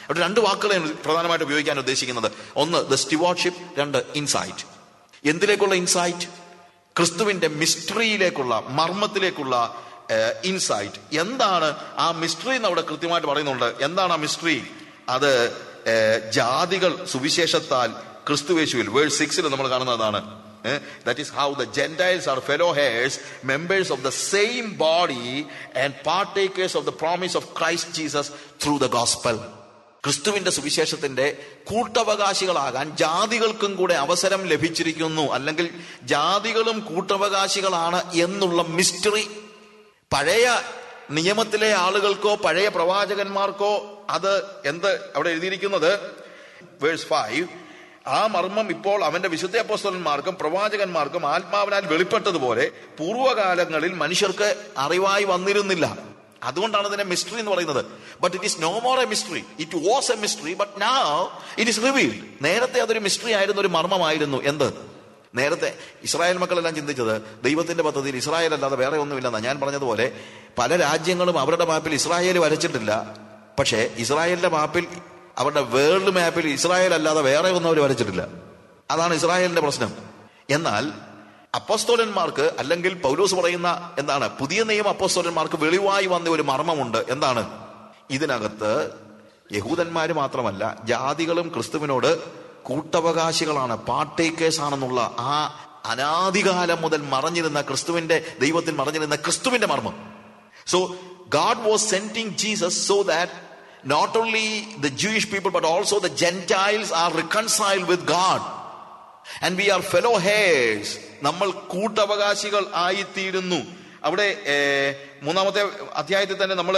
അവിടെ രണ്ട് വാക്കുകളാണ് പ്രധാനമായിട്ട് ഉപയോഗിക്കാൻ ഉദ്ദേശിക്കുന്നത് ഒന്ന് ദ സ്റ്റിവാർഡ്ഷിപ്പ് രണ്ട് ഇൻസൈറ്റ് എന്തിലേക്കുള്ള ഇൻസൈറ്റ് ക്രിസ്തുവിന്റെ മിസ്റ്ററിയിലേക്കുള്ള മർമ്മത്തിലേക്കുള്ള ഇൻസൈറ്റ് എന്താണ് ആ മിസ്റ്ററി എന്ന് അവിടെ കൃത്യമായിട്ട് പറയുന്നുണ്ട് എന്താണ് ആ മിസ്റ്ററി അത് ഏഹ്, ജാതികൾ സുവിശേഷത്താൽ ക്രിസ്തുവേശുവിൽ വേൾഡ് സിക്സിൽ നമ്മൾ കാണുന്നതാണ് that is how the gentiles are fellow heirs members of the same body and partakers of the promise of Christ Jesus through the gospel ക്രിസ്തുവിന്റെ സുവിശേഷത്തിന്റെ കൂട്ടവകാശികളാകാൻ ജാതികൾക്കും കൂടെ അവസരം ലഭിച്ചിരിക്കുന്നു അല്ലെങ്കിൽ ജാതികളും കൂട്ടവകാശികളാണ് എന്നുള്ള മിസ്റ്ററി പഴയ നിയമത്തിലെ ആളുകൾക്കോ പഴയ പ്രവാചകന്മാർക്കോ അത് എന്ത് അവിടെ എഴുതിയിരിക്കുന്നത് വേഴ്സ് ഫൈവ് ആ മർമ്മം ഇപ്പോൾ അവന്റെ വിശുദ്ധ അപ്പോസ്തലന്മാർക്കും പ്രവാചകന്മാർക്കും ആത്മാവിനാൽ വെളിപ്പെട്ടതുപോലെ പൂർവ്വകാലങ്ങളിൽ മനുഷ്യർക്ക് അറിവായി വന്നിരുന്നില്ല അതുകൊണ്ടാണ് ഇതിനെ മിസ്റ്ററി എന്ന് പറയുന്നത് but it is no more a mystery it was a mystery but now it is revealed നേരത്തെ അതൊരു മിസ്റ്ററി ആയിരുന്നു ഒരു മർമ്മമായിരുന്നു എന്ത് നേരത്തെ ഇസ്രായേൽ മക്കളെല്ലാം ചിന്തിച്ചത് ദൈവത്തിന്റെ പദ്ധതിയിൽ ഇസ്രായേൽ അല്ലാതെ വേറെ ഒന്നുമില്ലെന്നാ ഞാൻ പറഞ്ഞതുപോലെ പല രാജ്യങ്ങളും അവരുടെ മാപ്പിൽ ഇസ്രായേൽ വരച്ചിട്ടില്ല പക്ഷേ ഇസ്രായേലിന്റെ മാപ്പിൽ അവരുടെ വേൾഡ് മാപ്പിൽ ഇസ്രായേൽ അല്ലാതെ വേറെ ഒന്നും അവർ വരച്ചിട്ടില്ല അതാണ് ഇസ്രായേലിന്റെ പ്രശ്നം എന്നാൽ അപ്പോസ്തോലന്മാർക്ക് അല്ലെങ്കിൽ പൗലോസ് പറയുന്ന എന്താണ് പുതിയ നിയമ അപ്പോസ്തോലന്മാർക്ക് വെളിവായി വന്ന ഒരു മർമ്മമുണ്ട് എന്താണ് ഇതിനകത്ത് യഹൂദന്മാര് മാത്രമല്ല ജാതികളും ക്രിസ്തുവിനോട് കൂട്ടവകാശികളാണ് പാർട്ടേക്കേഴ്സ് ആണെന്നുള്ള ആ അനാദികാലം മുതൽ മറഞ്ഞിരുന്ന ക്രിസ്തുവിന്റെ ദൈവത്തിൽ മറഞ്ഞിരുന്ന ക്രിസ്തുവിന്റെ മർമ്മം so God was sending Jesus so that not only the Jewish people but also the gentiles are reconciled with God and we are fellow heirs നമ്മൾ കൂട്ടവകാശികൾ ആയിത്തീരുന്നു അവിടെ ഏർ, മൂന്നാമത്തെ അധ്യായത്തിൽ തന്നെ നമ്മൾ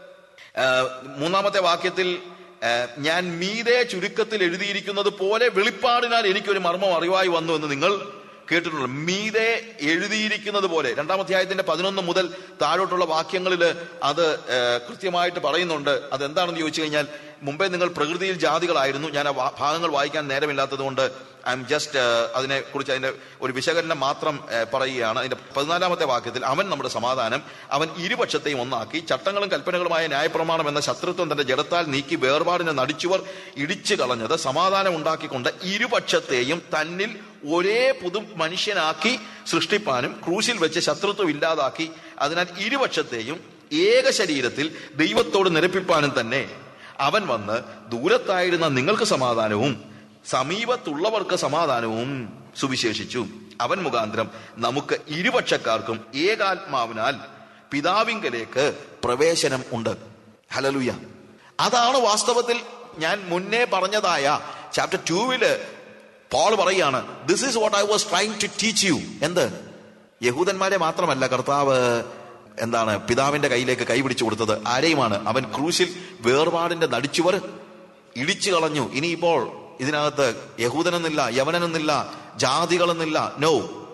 മൂന്നാമത്തെ വാക്യത്തിൽ ഏർ, ഞാൻ മീതെ ചുരുക്കത്തിൽ എഴുതിയിരിക്കുന്നത് പോലെ വെളിപ്പാടിനാൽ എനിക്കൊരു മർമ്മം അറിവായി വന്നു എന്ന് നിങ്ങൾ കേട്ടിട്ടുണ്ട് മീതെ എഴുതിയിരിക്കുന്നത് പോലെ രണ്ടാം അധ്യായത്തിന്റെ പതിനൊന്ന് മുതൽ താഴോട്ടുള്ള വാക്യങ്ങളിൽ അത് ഏർ, കൃത്യമായിട്ട് പറയുന്നുണ്ട് അതെന്താണെന്ന് ചോദിച്ചു കഴിഞ്ഞാൽ മുമ്പേ നിങ്ങൾ പ്രകൃതിയിൽ ജാതികളായിരുന്നു ഞാൻ ആ വാ- ഭാഗങ്ങൾ വായിക്കാൻ നേരമില്ലാത്തത് കൊണ്ട് ഐ എം ജസ്റ്റ് അതിനെ കുറിച്ച് അതിന്റെ ഒരു വിശകലനം മാത്രം ഏർ, പറയുകയാണ് അതിന്റെ പതിനാലാമത്തെ വാക്യത്തിൽ അവൻ നമ്മുടെ സമാധാനം അവൻ ഇരുപക്ഷത്തെയും ഒന്നാക്കി ചട്ടങ്ങളും കൽപ്പനകളുമായ ന്യായപ്രമാണം എന്ന ശത്രുത്വം തന്റെ ജഡത്താൽ നീക്കി വേർപാടിനെ നടിച്ചുവർ ഇടിച്ചു കളഞ്ഞത് സമാധാനം ഉണ്ടാക്കിക്കൊണ്ട് ഇരുപക്ഷത്തെയും തന്നിൽ ഒരേ പുതു മനുഷ്യനാക്കി സൃഷ്ടിപ്പാനും ക്രൂശിൽ വെച്ച് ശത്രുത്വം ഇല്ലാതാക്കി അതിനാൽ ഇരുപക്ഷത്തെയും ഏക ശരീരത്തിൽ ദൈവത്തോട് നിരപ്പിപ്പാനും തന്നെ അവൻ വന്ന് ദൂരത്തായിരുന്ന നിങ്ങൾക്ക് സമാധാനവും സമീപത്തുള്ളവർക്ക് സമാധാനവും സുവിശേഷിച്ചു അവൻ മുഖാന്തരം നമുക്ക് ഇരുപക്ഷക്കാർക്കും ഏകാത്മാവിനാൽ പിതാവിങ്കലേക്ക് പ്രവേശനം ഉണ്ട് ഹലലുയ അതാണ് വാസ്തവത്തിൽ ഞാൻ മുന്നേ പറഞ്ഞതായ ചാപ്റ്റർ ടൂവില് പോൾ പറയാണ് this is what I was trying to teach you എന്ത് യഹൂദന്മാരെ മാത്രമല്ല കർത്താവ് എന്താണ് പിതാവിന്റെ കയ്യിലേക്ക് കൈപിടിച്ചു കൊടുത്തത് ആരെയുമാണ് അവൻ ക്രൂശിൽ വേർപാടിന്റെ നടിച്ചുവർ ഇടിച്ചു കളഞ്ഞു ഇനിയിപ്പോൾ ഇതിനകത്ത് യഹൂദനെന്നില്ല യവനെന്നില്ല ജാതികളെന്നില്ല നോ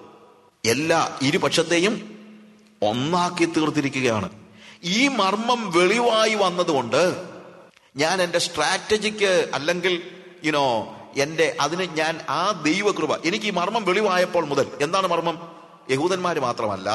എല്ലാ ഇരുപക്ഷത്തെയും ഒന്നാക്കി തീർത്തിരിക്കുകയാണ് ഈ മർമ്മം വെളിവായി വന്നതുകൊണ്ട് ഞാൻ എൻ്റെ സ്ട്രാറ്റജിക്ക് അല്ലെങ്കിൽ യുനോ എൻ്റെ അതിന് ഞാൻ ആ ദൈവകൃപ എനിക്ക് ഈ മർമ്മം വെളിവായപ്പോൾ മുതൽ എന്താണ് മർമ്മം യഹൂദന്മാര് മാത്രമല്ല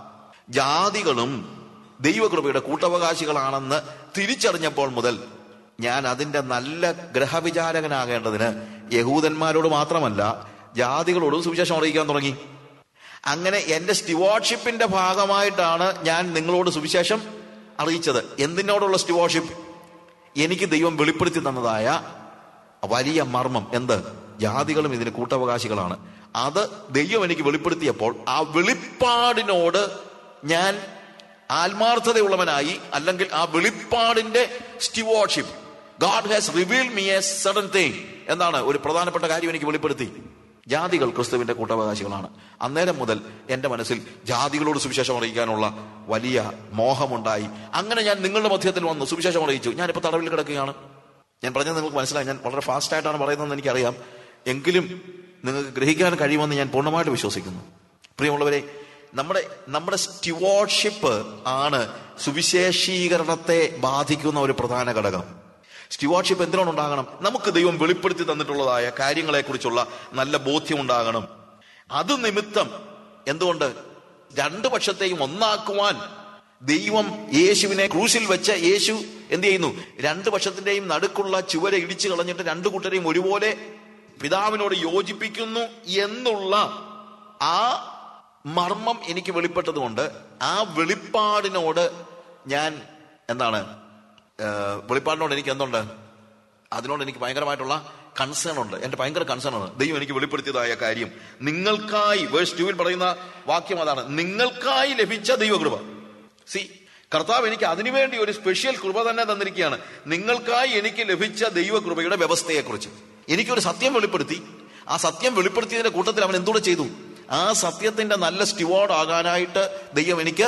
ജാതികളും ദൈവകൃപയുടെ കൂട്ടവകാശികളാണെന്ന് തിരിച്ചറിഞ്ഞപ്പോൾ മുതൽ ഞാൻ അതിന്റെ നല്ല ഗ്രഹവിചാരകനാകേണ്ടതിന് യഹൂദന്മാരോട് മാത്രമല്ല ജാതികളോടും സുവിശേഷം അറിയിക്കാൻ തുടങ്ങി അങ്ങനെ എന്റെ സ്റ്റിവാർഡ്ഷിപ്പിന്റെ ഭാഗമായിട്ടാണ് ഞാൻ നിങ്ങളോട് സുവിശേഷം അറിയിച്ചത് എന്തിനോടുള്ള സ്റ്റിവാർഡ്ഷിപ്പ് എനിക്ക് ദൈവം വെളിപ്പെടുത്തി തന്നതായ വലിയ മർമ്മം എന്ത് ജാതികളും ഇതിന് കൂട്ടവകാശികളാണ് അത് ദൈവം എനിക്ക് വെളിപ്പെടുത്തിയപ്പോൾ ആ വെളിപ്പാടിനോട് ഞാൻ ആത്മാർത്ഥതയുള്ളവനായി അല്ലെങ്കിൽ ആ വെളിപ്പാടിന്റെ stewardship God has reveal me a sudden thing എന്താണ് ഒരു പ്രധാനപ്പെട്ട കാര്യം എനിക്ക് വെളിപ്പെടുത്തി ജാതികൾ ക്രിസ്തുവിന്റെ കൂട്ടവകാശികളാണ് അന്നേരം മുതൽ എന്റെ മനസ്സിൽ ജാതികളോട് സുവിശേഷം അറിയിക്കാനുള്ള വലിയ മോഹമുണ്ടായി അങ്ങനെ ഞാൻ നിങ്ങളുടെ മധ്യത്തിൽ വന്നു സുവിശേഷം അറിയിച്ചു ഞാനിപ്പോ തടവിൽ കിടക്കുകയാണ് ഞാൻ പറഞ്ഞത് നിങ്ങൾക്ക് മനസ്സിലായി ഞാൻ വളരെ ഫാസ്റ്റ് ആയിട്ടാണ് പറയുന്നതെന്ന് എനിക്കറിയാം എങ്കിലും നിങ്ങൾക്ക് ഗ്രഹിക്കാൻ കഴിയുമെന്ന് ഞാൻ പൂർണ്ണമായിട്ട് വിശ്വസിക്കുന്നു പ്രിയമുള്ളവരെ നമ്മുടെ നമ്മുടെ സ്റ്റിവാർഡ്ഷിപ്പ് ആണ് സുവിശേഷീകരണത്തെ ബാധിക്കുന്ന ഒരു പ്രധാന ഘടകം സ്റ്റിവാർഡ്ഷിപ്പ് എന്തിനോടുണ്ടാകണം നമുക്ക് ദൈവം വെളിപ്പെടുത്തി തന്നിട്ടുള്ളതായ കാര്യങ്ങളെക്കുറിച്ചുള്ള നല്ല ബോധ്യം ഉണ്ടാകണം അത് നിമിത്തം എന്തുകൊണ്ട് രണ്ടു പക്ഷത്തെയും ഒന്നാക്കുവാൻ ദൈവം യേശുവിനെ ക്രൂശിൽ വെച്ച് യേശു എന്ത് ചെയ്യുന്നു രണ്ട് പക്ഷത്തിന്റെയും നടുക്കുള്ള ചുവരെ ഇടിച്ചു കളഞ്ഞിട്ട് രണ്ടു കൂട്ടരെയും ഒരുപോലെ പിതാവിനോട് യോജിപ്പിക്കുന്നു എന്നുള്ള ആ മർമ്മം എനിക്ക് വെളിപ്പെട്ടതുകൊണ്ട് ആ വെളിപ്പാടിനോട് ഞാൻ എന്താണ് ഏഹ്, വെളിപ്പാടിനോട് എനിക്ക് എന്തുണ്ട് അതിനോട് എനിക്ക് ഭയങ്കരമായിട്ടുള്ള കൺസേൺ ഉണ്ട് എന്റെ ഭയങ്കര കൺസേൺ ആണ് ദൈവം എനിക്ക് വെളിപ്പെടുത്തിയതായ കാര്യം നിങ്ങൾക്കായി വേഴ്സ് ടൂവിൽ പറയുന്ന വാക്യം അതാണ് നിങ്ങൾക്കായി ലഭിച്ച ദൈവകൃപ സി കർത്താവ് എനിക്ക് അതിനുവേണ്ടി ഒരു സ്പെഷ്യൽ കൃപ തന്നെ തന്നിരിക്കുകയാണ് നിങ്ങൾക്കായി എനിക്ക് ലഭിച്ച ദൈവകൃപയുടെ വ്യവസ്ഥയെക്കുറിച്ച് എനിക്കൊരു സത്യം വെളിപ്പെടുത്തി ആ സത്യം വെളിപ്പെടുത്തിയതിന്റെ കൂട്ടത്തിൽ അവൻ എന്തുകൂടെ ചെയ്തു ആ സത്യത്തിന്റെ നല്ല സ്റ്റിവാർഡ് ആകാനായിട്ട് ദൈവം എനിക്ക്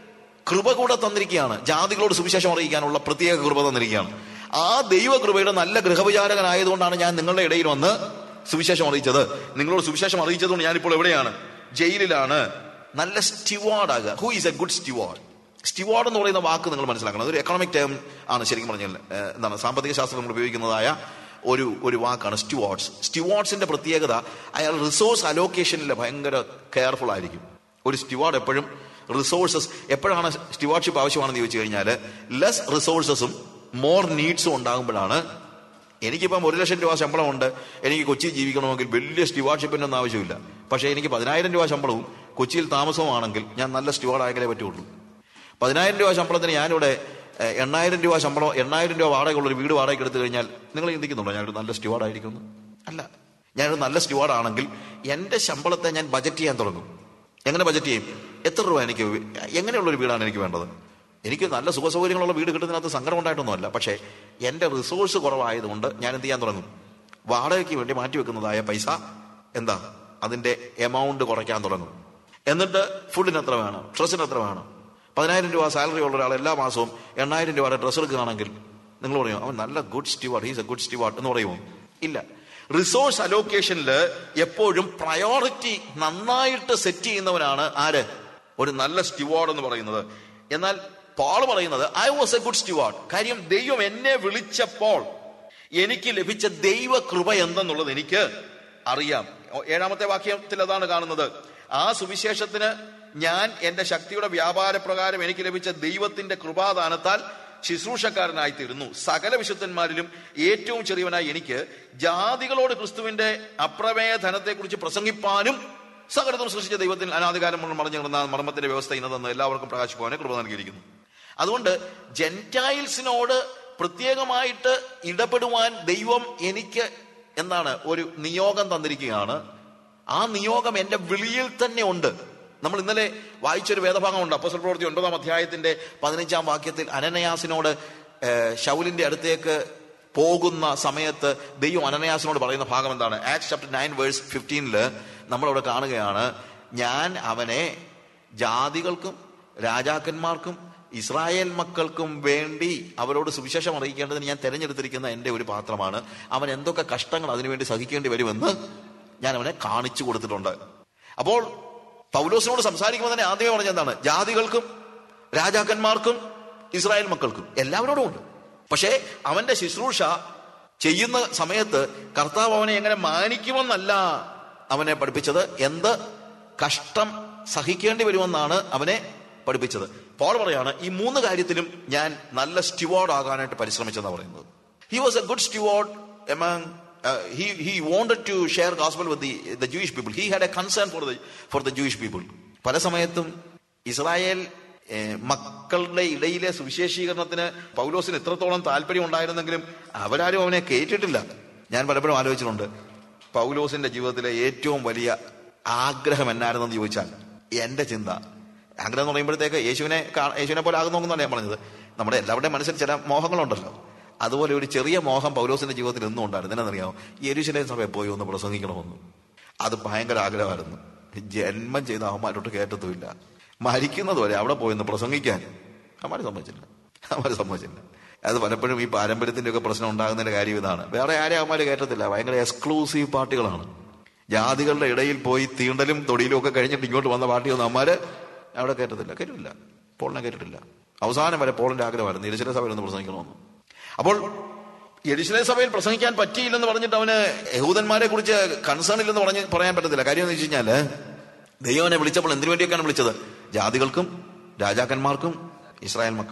കൃപ കൂടെ തന്നിരിക്കുകയാണ് ജാതികളോട് സുവിശേഷം അറിയിക്കാനുള്ള പ്രത്യേക കൃപ തന്നിരിക്കുകയാണ് ആ ദൈവകൃപയുടെ നല്ല ഗൃഹവിചാരകനായതുകൊണ്ടാണ് ഞാൻ നിങ്ങളുടെ ഇടയിൽ വന്ന് സുവിശേഷം അറിയിച്ചത് നിങ്ങളോട് സുവിശേഷം അറിയിച്ചതുകൊണ്ട് ഞാനിപ്പോൾ എവിടെയാണ് ജയിലിലാണ് നല്ല സ്റ്റിവാർഡ് ആകുക who is a good steward steward എന്ന് പറയുന്ന വാക്ക് നിങ്ങൾ മനസ്സിലാക്കണം അതൊരു എക്കണോമിക് ടേം ആണ് ശരിക്കും പറഞ്ഞാൽ ഏഹ്, എന്താണ് സാമ്പത്തിക ശാസ്ത്രം നമ്മൾ ഉപയോഗിക്കുന്നതായ ഒരു ഒരു വാക്കാണ് സ്റ്റുവാർഡ്സ് സ്റ്റുവാർഡ്സിന്റെ പ്രത്യേകത അയാൾ റിസോഴ്സ് അലോക്കേഷനിൽ ഭയങ്കര കെയർഫുൾ ആയിരിക്കും ഒരു സ്റ്റുവാർഡ് എപ്പോഴും റിസോഴ്സസ് എപ്പോഴാണ് സ്റ്റുവാർഡ്ഷിപ്പ് ആവശ്യമാണെന്ന് ചോദിച്ചു കഴിഞ്ഞാൽ ലെസ് റിസോഴ്സസും മോർ നീഡ്സും ഉണ്ടാകുമ്പോഴാണ് എനിക്കിപ്പം ഒരു ലക്ഷം രൂപ ശമ്പളമുണ്ട് എനിക്ക് കൊച്ചിയിൽ ജീവിക്കണമെങ്കിൽ വലിയ സ്റ്റുവാർഡ്ഷിപ്പിൻ്റെ ഒന്നും ആവശ്യമില്ല പക്ഷേ എനിക്ക് പതിനായിരം രൂപ ശമ്പളവും കൊച്ചിയിൽ താമസവുമാണെങ്കിൽ ഞാൻ നല്ല സ്റ്റുവാർഡ് ആയെങ്കിലേ പറ്റുള്ളൂ പതിനായിരം രൂപ ശമ്പളത്തിന് ഞാനിവിടെ എഹ്, എണ്ണായിരം രൂപ ശമ്പളം എണ്ണായിരം രൂപ വാടകയുള്ള ഒരു വീട് വാടകയ്ക്ക് എടുത്തു കഴിഞ്ഞാൽ നിങ്ങൾ ചിന്തിക്കുന്നുണ്ടോ ഞാനൊരു നല്ല സ്റ്റുവാർഡ് ആയിരിക്കുന്നു അല്ല ഞാനൊരു നല്ല സ്റ്റുവാർഡ് ആണെങ്കിൽ എൻ്റെ ശമ്പളത്തെ ഞാൻ ബജറ്റ് ചെയ്യാൻ തുടങ്ങും എങ്ങനെ ബജറ്റ് ചെയ്യും എത്ര രൂപ എനിക്ക് വേ- എങ്ങനെയുള്ള ഒരു വീടാണ് എനിക്ക് വേണ്ടത് എനിക്ക് നല്ല സുഖ സൗകര്യങ്ങളുള്ള വീട് കിട്ടുന്നതിനകത്ത് സങ്കടം ഉണ്ടായിട്ടൊന്നുമല്ല പക്ഷേ എൻ്റെ റിസോഴ്സ് കുറവായതുകൊണ്ട് ഞാൻ എന്ത് ചെയ്യാൻ തുടങ്ങും വാടകയ്ക്ക് വേണ്ടി മാറ്റി വെക്കുന്നതായ പൈസ എന്താ അതിന്റെ എമൗണ്ട് കുറയ്ക്കാൻ തുടങ്ങും എന്നിട്ട് ഫുഡിന് എത്ര വേണം ഡ്രസ്സിന് എത്ര വേണം പതിനായിരം രൂപ സാലറി ഉള്ള ഒരാൾ എല്ലാ മാസവും എണ്ണായിരം രൂപയുടെ ഡ്രസ്സ് എടുക്കുകയാണെങ്കിൽ നിങ്ങൾ പറയും അവൻ നല്ല good steward he's a good steward എന്ന് പറയുമോ ഇല്ല റിസോഴ്സ് അലോക്കേഷനിൽ എപ്പോഴും പ്രയോറിറ്റി നന്നായിട്ട് സെറ്റ് ചെയ്യുന്നവനാണ് ആര് ഒരു നല്ല സ്റ്റിവാർഡ് എന്ന് പറയുന്നത് എന്നാൽ പോൾ പറയുന്നത് I was a good steward കാര്യം ദൈവം എന്നെ വിളിച്ചപ്പോൾ എനിക്ക് ലഭിച്ച ദൈവ കൃപ എന്തെന്നുള്ളത് എനിക്ക് അറിയാം ഏഴാമത്തെ വാക്യത്തിൽ അതാണ് കാണുന്നത് ആ സുവിശേഷത്തിന് ഞാൻ എന്റെ ശക്തിയുടെ വ്യാപാര പ്രകാരം എനിക്ക് ലഭിച്ച ദൈവത്തിന്റെ കൃപാദാനത്താൽ ശുശ്രൂഷക്കാരനായി തീർന്നു സകല വിശുദ്ധന്മാരിലും ഏറ്റവും ചെറിയവനായി എനിക്ക് ജാതികളോട് ക്രിസ്തുവിന്റെ അപ്രമേയ ധനത്തെക്കുറിച്ച് പ്രസംഗിപ്പാനും സകലതും സൃഷ്ടിച്ച ദൈവത്തിൽ അനാധികാരം മുഴുവൻ മറഞ്ഞു കിടന്ന മർമ്മത്തിന്റെ വ്യവസ്ഥ ഇന്നതെന്ന് എല്ലാവർക്കും പ്രകാശിക്കുവാനെ കൃപ നൽകിയിരിക്കുന്നു അതുകൊണ്ട് ജെന്റൈൽസിനോട് പ്രത്യേകമായിട്ട് ഇടപെടുവാൻ ദൈവം എനിക്ക് എന്താണ് ഒരു നിയോഗം തന്നിരിക്കുകയാണ് ആ നിയോഗം എന്റെ വിളിയിൽ തന്നെ ഉണ്ട് നമ്മൾ ഇന്നലെ വായിച്ചൊരു വേദഭാഗമുണ്ട് അപ്പസൽ പ്രവൃത്തി ഒൻപതാം അധ്യായത്തിന്റെ പതിനഞ്ചാം വാക്യത്തിൽ അനനയാസിനോട് ഏഹ്, ശൗലിന്റെ അടുത്തേക്ക് പോകുന്ന സമയത്ത് ദൈവം അനനയാസിനോട് പറയുന്ന ഭാഗം എന്താണ് ആക്സ് ചാപ്റ്റർ നയൻ വേഴ്സ് ഫിഫ്റ്റീനില് നമ്മളവിടെ കാണുകയാണ് ഞാൻ അവനെ ജാതികൾക്കും രാജാക്കന്മാർക്കും ഇസ്രായേൽ മക്കൾക്കും വേണ്ടി അവരോട് സുവിശേഷം അറിയിക്കേണ്ടതിന് ഞാൻ തെരഞ്ഞെടുത്തിരിക്കുന്ന എൻ്റെ ഒരു പാത്രമാണ് അവൻ എന്തൊക്കെ കഷ്ടങ്ങൾ അതിനുവേണ്ടി സഹിക്കേണ്ടി വരുമെന്ന് ഞാൻ അവനെ കാണിച്ചു കൊടുത്തിട്ടുണ്ട് അപ്പോൾ പൗലോസിനോട് സംസാരിക്കുമ്പോൾ തന്നെ ആദ്യമേ പറഞ്ഞ എന്താണ് ജാതികൾക്കും രാജാക്കന്മാർക്കും ഇസ്രായേൽ മക്കൾക്കും എല്ലാവരോടും ഉണ്ട് പക്ഷേ അവന്റെ ശുശ്രൂഷ ചെയ്യുന്ന സമയത്ത് കർത്താവ് അവനെ എങ്ങനെ മാനിക്കുമെന്നല്ല അവനെ പഠിപ്പിച്ചത് എന്ത് കഷ്ടം സഹിക്കേണ്ടി വരുമെന്നാണ് അവനെ പഠിപ്പിച്ചത് പോൾ പറയാണ് ഈ മൂന്ന് കാര്യത്തിലും ഞാൻ നല്ല സ്റ്റുവാർഡ് ആകാനായിട്ട് പരിശ്രമിച്ചെന്നാണ് പറയുന്നത് he was a good steward among he he wanted to share gospel with the the Jewish people. He had a concern for the for the Jewish people. പല സമയത്തും ഇസ്രായേൽ ഏഹ്, മക്കളുടെ ഇടയിലെ സുവിശേഷീകരണത്തിന് പൗലോസിന് എത്രത്തോളം താല്പര്യം ഉണ്ടായിരുന്നെങ്കിലും അവരാരും അവനെ കേട്ടിട്ടില്ല ഞാൻ പലപ്പോഴും ആലോചിച്ചിട്ടുണ്ട് പൗലോസിന്റെ ജീവിതത്തിലെ ഏറ്റവും വലിയ ആഗ്രഹം എന്നായിരുന്നെന്ന് ചോദിച്ചാൽ എന്റെ ചിന്ത ആഗ്രഹം എന്ന് പറയുമ്പോഴത്തേക്ക് യേശുവിനെ കാ- യേശുവിനെ പോലെ ആകുന്നോന്നാണ് ഞാൻ പറഞ്ഞത് നമ്മുടെ എല്ലാവരുടെയും മനസ്സിൽ ചില മോഹങ്ങളുണ്ടല്ലോ അതുപോലെ ഒരു ചെറിയ മോഹം പൗലോസിന്റെ ജീവിതത്തിൽ എന്നും ഉണ്ടായിരുന്നു എന്നറിയാമോ യെരുശലേം സഭയിൽ പോയി ഒന്ന് പ്രസംഗിക്കണമെന്ന് അത് ഭയങ്കര ആഗ്രഹമായിരുന്നു ജന്മം ചെയ്ത അവന്മാരോട്ട് കേട്ടതുമില്ല മരിക്കുന്നത് വരെ അവിടെ പോയി ഒന്ന് പ്രസംഗിക്കാൻ അവന്മാര് സമ്മതിച്ചില്ല അവന്മാര് സമ്മതിച്ചില്ല അത് പലപ്പോഴും ഈ പാരമ്പര്യത്തിന്റെ ഒക്കെ പ്രശ്നം ഉണ്ടാകുന്നതിന്റെ കാര്യം ഇതാണ് വേറെ ആരെയും അവന്മാര് കേട്ടത്തില്ല ഭയങ്കര എക്സ്ക്ലൂസീവ് പാർട്ടികളാണ് ജാതികളുടെ ഇടയിൽ പോയി തീണ്ടലും തൊടിയിലും ഒക്കെ കഴിഞ്ഞിട്ട് ഇങ്ങോട്ട് വന്ന പാർട്ടിയൊന്നും അമ്മാര് അവിടെ കേട്ടത്തില്ല കേട്ടില്ല പോളിനെ കേട്ടിട്ടില്ല അവസാനം വരെ പോളിന്റെ ആഗ്രഹമായിരുന്നു എരിശിലെ സഭയിൽ ഒന്ന് പ്രസംഗിക്കണമെന്ന് അപ്പോൾ എരിശിലെ സഭയിൽ പ്രസംഗിക്കാൻ പറ്റിയില്ലെന്ന് പറഞ്ഞിട്ട് അവന് യഹൂദന്മാരെ കുറിച്ച് കൺസേൺ ഇല്ലെന്ന് പറഞ്ഞ് പറയാൻ പറ്റത്തില്ല കാര്യം എന്ന് വെച്ച് കഴിഞ്ഞാല് ദൈവനെ വിളിച്ചപ്പോൾ എന്തിനു വേണ്ടിയൊക്കെയാണ് വിളിച്ചത് ജാതികൾക്കും രാജാക്കന്മാർക്കും ഇസ്രായേൽ മക്കൾക്കും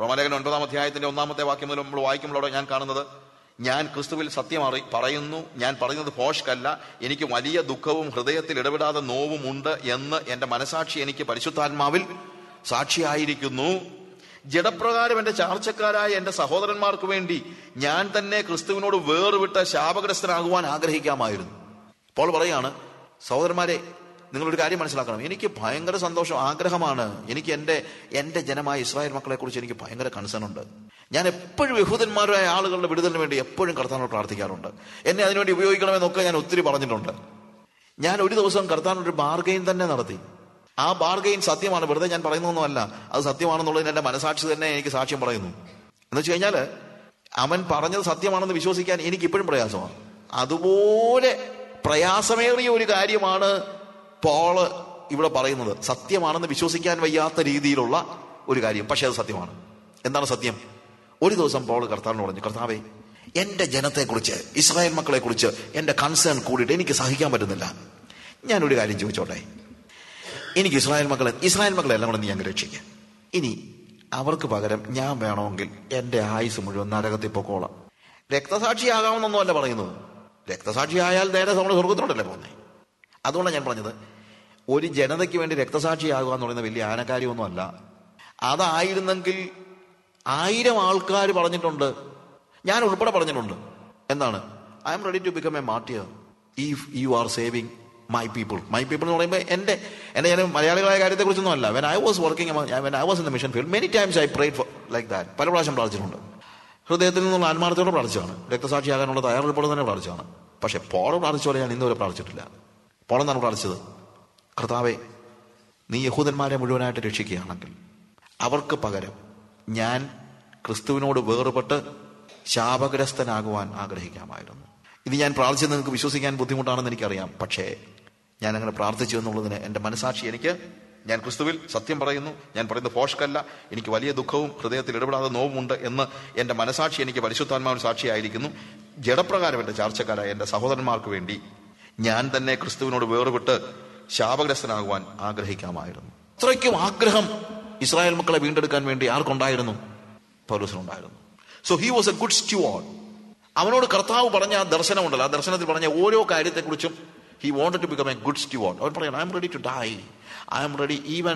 റോമാലേഖന ഒൻപതാം അധ്യായത്തിന്റെ ഒന്നാമത്തെ വാക്യം മുതൽ നമ്മൾ വായിക്കുമ്പോഴോടെ ഞാൻ കാണുന്നത് ഞാൻ ക്രിസ്തുവിൽ സത്യം അറി പറയുന്നു ഞാൻ പറയുന്നത് ഭോഷ്കല്ല എനിക്ക് വലിയ ദുഃഖവും ഹൃദയത്തിൽ ഇടപെടാതെ നോവും ഉണ്ട് എന്ന് എന്റെ മനസാക്ഷി എനിക്ക് പരിശുദ്ധാത്മാവിൽ സാക്ഷിയായിരിക്കുന്നു ജഡപ്രകാരം എന്റെ ചാർച്ചക്കാരായ എന്റെ സഹോദരന്മാർക്ക് വേണ്ടി ഞാൻ തന്നെ ക്രിസ്തുവിനോട് വേർവിട്ട ശാപഗ്രസ്തനാകുവാൻ ആഗ്രഹിക്കാമായിരുന്നു പോൾ പറയാണ് സഹോദരന്മാരെ നിങ്ങളൊരു കാര്യം മനസ്സിലാക്കണം എനിക്ക് ഭയങ്കര സന്തോഷം ആഗ്രഹമാണ് എനിക്ക് എൻ്റെ എൻ്റെ ജനമായ ഇസ്രായേൽ മക്കളെ കുറിച്ച് എനിക്ക് ഭയങ്കര കൺസേൺ ഉണ്ട് ഞാൻ എപ്പോഴും യഹൂദന്മാരായ ആളുകളുടെ വിടുതലിന് വേണ്ടി എപ്പോഴും കർത്താനോട് പ്രാർത്ഥിക്കാറുണ്ട് എന്നെ അതിനുവേണ്ടി ഉപയോഗിക്കണമെന്നൊക്കെ ഞാൻ ഒത്തിരി പറഞ്ഞിട്ടുണ്ട് ഞാൻ ഒരു ദിവസം കർത്താനോട് ഒരു ബാർഗെയിൻ തന്നെ നടത്തി ആ ബാർഗെയിൻ സത്യമാണ് വെറുതെ ഞാൻ പറയുന്നൊന്നുമല്ല അത് സത്യമാണെന്നുള്ളതിന് എൻ്റെ മനസാക്ഷി തന്നെ എനിക്ക് സാക്ഷ്യം പറയുന്നു എന്ന് വെച്ച് കഴിഞ്ഞാൽ അവൻ പറഞ്ഞത് സത്യമാണെന്ന് വിശ്വസിക്കാൻ എനിക്ക് ഇപ്പോഴും പ്രയാസമാണ് അതുപോലെ പ്രയാസമേറിയ ഒരു കാര്യമാണ് പോള് ഇവിടെ പറയുന്നത് സത്യമാണെന്ന് വിശ്വസിക്കാൻ വയ്യാത്ത രീതിയിലുള്ള ഒരു കാര്യം പക്ഷെ അത് സത്യമാണ് എന്താണ് സത്യം ഒരു ദിവസം പോൾ കർത്താവിനോട് പറഞ്ഞു കർത്താവേ എന്റെ ജനത്തെക്കുറിച്ച് ഇസ്രായേൽ മക്കളെ കുറിച്ച് എന്റെ കൺസേൺ കൂടിയിട്ട് എനിക്ക് സഹിക്കാൻ പറ്റുന്നില്ല ഞാനൊരു കാര്യം ചോദിച്ചോട്ടെ എനിക്ക് ഇസ്രായേൽ മക്കളെ ഇസ്രായേൽ മക്കളെ എല്ലാം കൂടെ നീ അങ്ങ് രക്ഷിക്കുക ഇനി അവർക്ക് പകരം ഞാൻ വേണമെങ്കിൽ എന്റെ ആയുസ് മുഴുവൻ നരകത്തിൽ പൊക്കോളാം രക്തസാക്ഷിയാകാമെന്നൊന്നുമല്ല പറയുന്നത് രക്തസാക്ഷിയായാൽ നേരെ നമ്മൾ സ്വർഗത്തിലോട്ടല്ലേ പോകുന്നത് അതുകൊണ്ടാണ് ഞാൻ പറഞ്ഞത് ഒരു ജനതയ്ക്ക് വേണ്ടി രക്തസാക്ഷിയാകുക എന്ന് പറയുന്നത് വലിയ ആനക്കാര്യമൊന്നുമല്ല അതായിരുന്നെങ്കിൽ ആയിരം ആൾക്കാർ പറഞ്ഞിട്ടുണ്ട് ഞാൻ ഉൾപ്പെടെ പറഞ്ഞിട്ടുണ്ട് എന്താണ് I'm ready to become a martyr if you are saving my people my people എന്ന് പറയുമ്പോൾ എൻ്റെ എൻ്റെ ഞാൻ മലയാളികളായ കാര്യത്തെക്കുറിച്ചൊന്നും അല്ല when I was working when I was in the mission field many times I prayed for like that പല പ്രാവശ്യം പ്രാർത്ഥിച്ചിട്ടുണ്ട് ഹൃദയത്തിൽ നിന്നുള്ള ആത്മാർത്ഥത്തോടെ പ്രാർത്ഥിച്ചാണ് രക്തസാക്ഷിയാകാനുള്ള തയ്യാറെടുപ്പോടെ തന്നെ പ്രാർത്ഥിച്ചാണ് പക്ഷെ പോള പ്രാർത്ഥിച്ച പോലെ ഞാൻ ഇന്നുവരെ പ്രാർത്ഥിച്ചിട്ടില്ല പോളെന്നാണ് പ്രാർത്ഥിച്ചത് കർത്താവെ നീ യഹൂദന്മാരെ മുഴുവനായിട്ട് രക്ഷിക്കുകയാണെങ്കിൽ അവർക്ക് പകരം ഞാൻ ക്രിസ്തുവിനോട് വേർപെട്ട് ശാപഗ്രസ്തനാകുവാൻ ആഗ്രഹിക്കാമായിരുന്നു ഇത് ഞാൻ പ്രാർത്ഥിച്ചത് നിങ്ങൾക്ക് വിശ്വസിക്കാൻ ബുദ്ധിമുട്ടാണെന്ന് എനിക്കറിയാം പക്ഷേ ഞാൻ അങ്ങനെ പ്രാർത്ഥിച്ചു എന്നുള്ളതിന് എൻ്റെ മനസാക്ഷി എനിക്ക് ഞാൻ ക്രിസ്തുവിൽ സത്യം പറയുന്നു ഞാൻ പറയുന്നത് ഫോഷ്കല്ല എനിക്ക് വലിയ ദുഃഖവും ഹൃദയത്തിൽ ഇടപെടാതെ നോവുമുണ്ട് എന്ന് എൻ്റെ മനസാക്ഷി എനിക്ക് പരിശുദ്ധാത്മാവിന് സാക്ഷിയായിരിക്കുന്നു ജഡപ്രകാരം എൻ്റെ ചാർച്ചക്കാരായ എൻ്റെ സഹോദരന്മാർക്ക് വേണ്ടി ഞാൻ തന്നെ ക്രിസ്തുവിനോട് വേർവിട്ട് ശാപഗ്രസ്തനാകുവാൻ ആഗ്രഹിക്കാമായിരുന്നു അത്രയ്ക്കും ആഗ്രഹം ഇസ്രായേൽ മക്കളെ വീണ്ടെടുക്കാൻ വേണ്ടി ആർക്കുണ്ടായിരുന്നു പൗലോസിനുണ്ടായിരുന്നു so he was a good steward അവനോട് കർത്താവ് പറഞ്ഞ ആ ദർശനമുണ്ടല്ലോ ആ ദർശനത്തിൽ പറഞ്ഞ ഓരോ കാര്യത്തെക്കുറിച്ചും he wanted to become a good steward അവൻ പറയണം I'm ready to die I'm ready even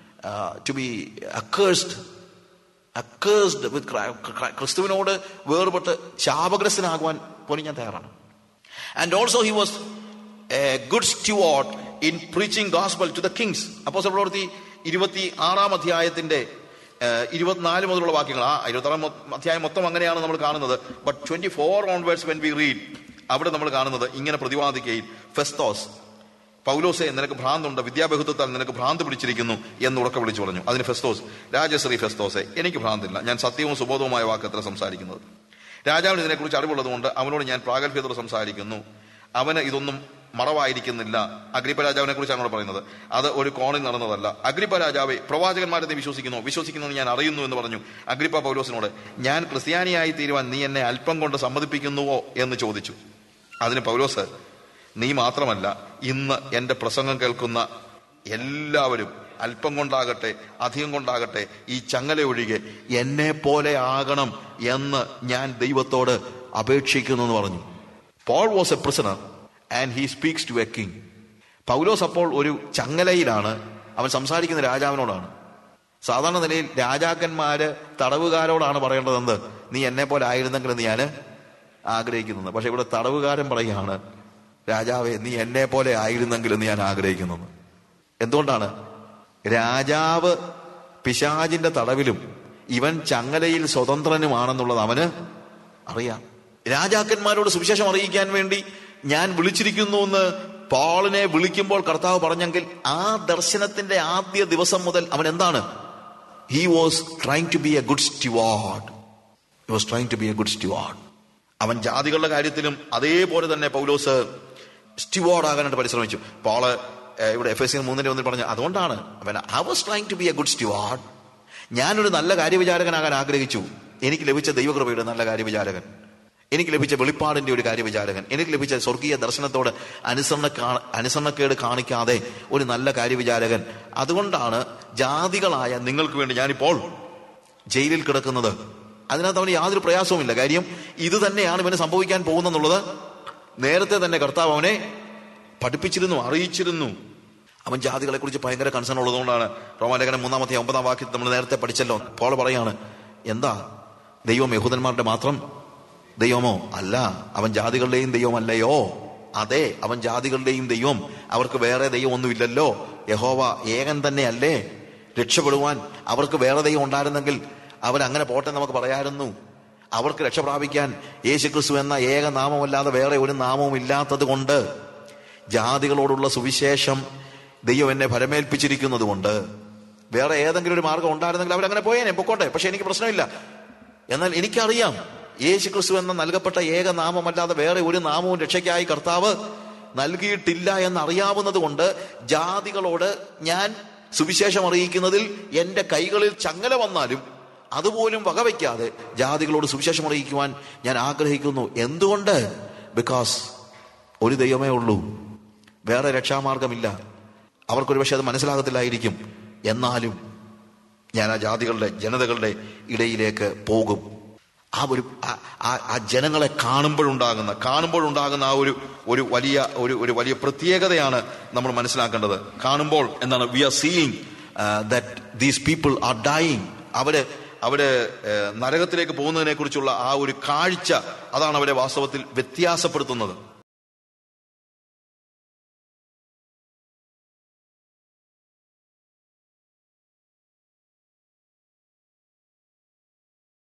to be accursed accursed with ക്രിസ്തുവിനോട് വേർപെട്ട് ശാപഗ്രസ്തനാകുവാൻ പോലും ഞാൻ തയ്യാറാണ് and also he was a good steward in preaching gospel to the kings അപ്പോ പ്രവൃത്തി ഇരുപത്തി ആറാം അധ്യായത്തിന്റെ ഏഹ്, ഇരുപത്തിനാല് മുതലുള്ള വാക്യങ്ങൾ ആ ഇരുപത്താറാം മൊ- അധ്യായം മൊത്തം അങ്ങനെയാണ് നമ്മൾ കാണുന്നത് but twenty four onwards when we read അവിടെ നമ്മൾ കാണുന്നത് ഇങ്ങനെ പ്രതിപാദിക്കുകയും ഫെസ്തോസ് പൗലോസെ നിനക്ക് ഭ്രാന്തുണ്ട് വിദ്യാബഹുത്വത്താൽ നിനക്ക് ഭ്രാന്ത് പിടിച്ചിരിക്കുന്നു എന്ന് ഉറക്കെ വിളിച്ചു പറഞ്ഞു അതിന് ഫെസ്തോസ് രാജശ്രീ ഫെസ്തോസെ എനിക്ക് ഭ്രാന്തില്ല ഞാൻ സത്യവും സുബോധവുമായ വാക്കത്ര സംസാരിക്കുന്നത് രാജാവിന് ഇതിനെക്കുറിച്ച് അറിവുള്ളതുകൊണ്ട് അവനോട് ഞാൻ പ്രാഗൽഭ്യത്തോടെ സംസാരിക്കുന്നു അവന് ഇതൊന്നും മറവായിരിക്കുന്നില്ല അഗ്രിപ്പ രാജാവിനെ കുറിച്ചാണ് അവിടെ പറയുന്നത് അത് ഒരു കോണിൽ നടന്നതല്ല അഗ്രിപ്പ രാജാവെ പ്രവാചകന്മാരെ നീ വിശ്വസിക്കുന്നു വിശ്വസിക്കുന്നു ഞാൻ അറിയുന്നു എന്ന് പറഞ്ഞു അഗ്രിപ്പ പൗലോസിനോട് ഞാൻ ക്രിസ്ത്യാനിയായി തീരുവാൻ നീ എന്നെ അല്പം കൊണ്ട് സമ്മതിപ്പിക്കുന്നുവോ എന്ന് ചോദിച്ചു അതിന് പൗലോസ് നീ മാത്രമല്ല ഇന്ന് എൻ്റെ പ്രസംഗം കേൾക്കുന്ന എല്ലാവരും അല്പം കൊണ്ടാകട്ടെ അധികം കൊണ്ടാകട്ടെ ഈ ചങ്ങല ഒഴികെ എന്നെ പോലെ ആകണം എന്ന് ഞാൻ ദൈവത്തോട് അപേക്ഷിക്കുന്നു എന്ന് പറഞ്ഞു Paul was a prisoner and he speaks to a king പൗലോസ് അപ്പോൾ ഒരു ചങ്ങലയിലാണ് അവൻ സംസാരിക്കുന്ന രാജാവിനോടാണ് സാധാരണ നിലയിൽ രാജാക്കന്മാര് തടവുകാരോടാണ് പറയേണ്ടത് എന്ത് നീ എന്നെ പോലെ ആയിരുന്നെങ്കിൽ എന്ന് ഞാൻ ആഗ്രഹിക്കുന്നത് പക്ഷെ ഇവിടെ തടവുകാരൻ പറയുകയാണ് രാജാവെ നീ എന്നെ പോലെ ആയിരുന്നെങ്കിൽ എന്ന് ഞാൻ ആഗ്രഹിക്കുന്നത് എന്തുകൊണ്ടാണ് രാജാവ് പിശാജിന്റെ തടവിലും ഇവൻ ചങ്ങലയിൽ സ്വതന്ത്രനുമാണെന്നുള്ളത് അവന് അറിയാം രാജാക്കന്മാരോട് സുവിശേഷം അറിയിക്കാൻ വേണ്ടി ഞാൻ വിളിച്ചിരിക്കുന്നു എന്ന് പോളിനെ വിളിക്കുമ്പോൾ കർത്താവ് പറഞ്ഞെങ്കിൽ ആ ദർശനത്തിന്റെ ആദ്യ ദിവസം മുതൽ അവൻ എന്താണ് he was trying to be a good steward he was trying to be a good steward അവൻ ജാതികളുടെ കാര്യത്തിലും അതേപോലെ തന്നെ പൗലോസ് സ്റ്റുവാർഡ് ആകാനായിട്ട് പരിശ്രമിച്ചു പോള് ഏഹ്, ഇവിടെ എഫ് എസ് സി മൂന്നിന്റെ ഒന്നിൽ പറഞ്ഞു അതുകൊണ്ടാണ് അവൻ I was trying to be a good steward ഞാനൊരു നല്ല കാര്യവിചാരകനാകാൻ ആഗ്രഹിച്ചു എനിക്ക് ലഭിച്ച ദൈവകൃപയുടെ നല്ല കാര്യവിചാരകൻ എനിക്ക് ലഭിച്ച വെളിപ്പാടിന്റെ ഒരു കാര്യവിചാരകൻ എനിക്ക് ലഭിച്ച സ്വർഗീയ ദർശനത്തോട് അനുസരണ കാ- അനുസരണക്കേട് കാണിക്കാതെ ഒരു നല്ല കാര്യവിചാരകൻ അതുകൊണ്ടാണ് ജാതികളായ നിങ്ങൾക്ക് വേണ്ടി ഞാനിപ്പോൾ ജയിലിൽ കിടക്കുന്നത് അതിനകത്ത് അവന് യാതൊരു പ്രയാസവുമില്ല കാര്യം ഇത് തന്നെയാണ് ഇവന് സംഭവിക്കാൻ പോകുന്നെന്നുള്ളത് നേരത്തെ തന്നെ കർത്താവ് അവനെ പഠിപ്പിച്ചിരുന്നു അറിയിച്ചിരുന്നു അവൻ ജാതികളെ കുറിച്ച് ഭയങ്കര കൺസേൺ ഉള്ളതുകൊണ്ടാണ് റോമാലേഖനം മൂന്നാമത്തെ ഒമ്പതാം വാക്യത്തിൽ നമ്മൾ നേരത്തെ പഠിച്ചല്ലോ പോൾ പറയാണ് എന്താ ദൈവം യഹൂദന്മാരുടെ മാത്രം ദൈവമോ അല്ല അവൻ ജാതികളുടെയും ദൈവമല്ലയോ അതെ അവൻ ജാതികളുടെയും ദൈവം അവർക്ക് വേറെ ദൈവമൊന്നുമില്ലല്ലോ യഹോവ ഏകൻ തന്നെ അല്ലേ രക്ഷപ്പെടുവാൻ അവർക്ക് വേറെ ദൈവം ഉണ്ടായിരുന്നെങ്കിൽ അവൻ അങ്ങനെ പോട്ടെ നമുക്ക് പറയായിരുന്നു അവർക്ക് രക്ഷ പ്രാപിക്കാൻ യേശുക്രിസ്തു എന്ന ഏക നാമമല്ലാതെ വേറെ ഒരു നാമവും ഇല്ലാത്തത് കൊണ്ട് ജാതികളോടുള്ള സുവിശേഷം ദൈവം എന്നെ ഫലമേൽപ്പിച്ചിരിക്കുന്നത് കൊണ്ട് വേറെ ഏതെങ്കിലും ഒരു മാർഗം ഉണ്ടായിരുന്നെങ്കിൽ അവരങ്ങനെ പോയേനെ പൊക്കോട്ടെ പക്ഷെ എനിക്ക് പ്രശ്നമില്ല എന്നാൽ എനിക്കറിയാം യേശു ക്രിസ്തു എന്ന നൽകപ്പെട്ട ഏക നാമമല്ലാതെ വേറെ ഒരു നാമവും രക്ഷയ്ക്കായി കർത്താവ് നൽകിയിട്ടില്ല എന്നറിയാവുന്നത് കൊണ്ട് ജാതികളോട് ഞാൻ സുവിശേഷം അറിയിക്കുന്നതിൽ എന്റെ കൈകളിൽ ചങ്ങല വന്നാലും അതുപോലും വകവയ്ക്കാതെ ജാതികളോട് സുവിശേഷം അറിയിക്കുവാൻ ഞാൻ ആഗ്രഹിക്കുന്നു എന്തുകൊണ്ട് ബിക്കോസ് ഒരു ദൈവമേ ഉള്ളൂ വേറെ രക്ഷാമാർഗമില്ല അവർക്കൊരു പക്ഷെ അത് മനസ്സിലാകത്തില്ലായിരിക്കും എന്നാലും ഞാൻ ആ ജാതികളുടെ ജനതകളുടെ ഇടയിലേക്ക് പോകും ആ ഒരു ആ- ആ- ആ ജനങ്ങളെ കാണുമ്പോഴുണ്ടാകുന്ന കാണുമ്പോഴുണ്ടാകുന്ന ആ ഒരു ഒരു വലിയ ഒരു ഒരു വലിയ പ്രത്യേകതയാണ് നമ്മൾ മനസ്സിലാക്കേണ്ടത് കാണുമ്പോൾ എന്താണ് we are seeing that these people are dying അവര് അവര് ഏഹ്, നരകത്തിലേക്ക് പോകുന്നതിനെ കുറിച്ചുള്ള ആ ഒരു കാഴ്ച അതാണ് അവരെ വാസ്തവത്തിൽ വ്യത്യാസപ്പെടുത്തുന്നത്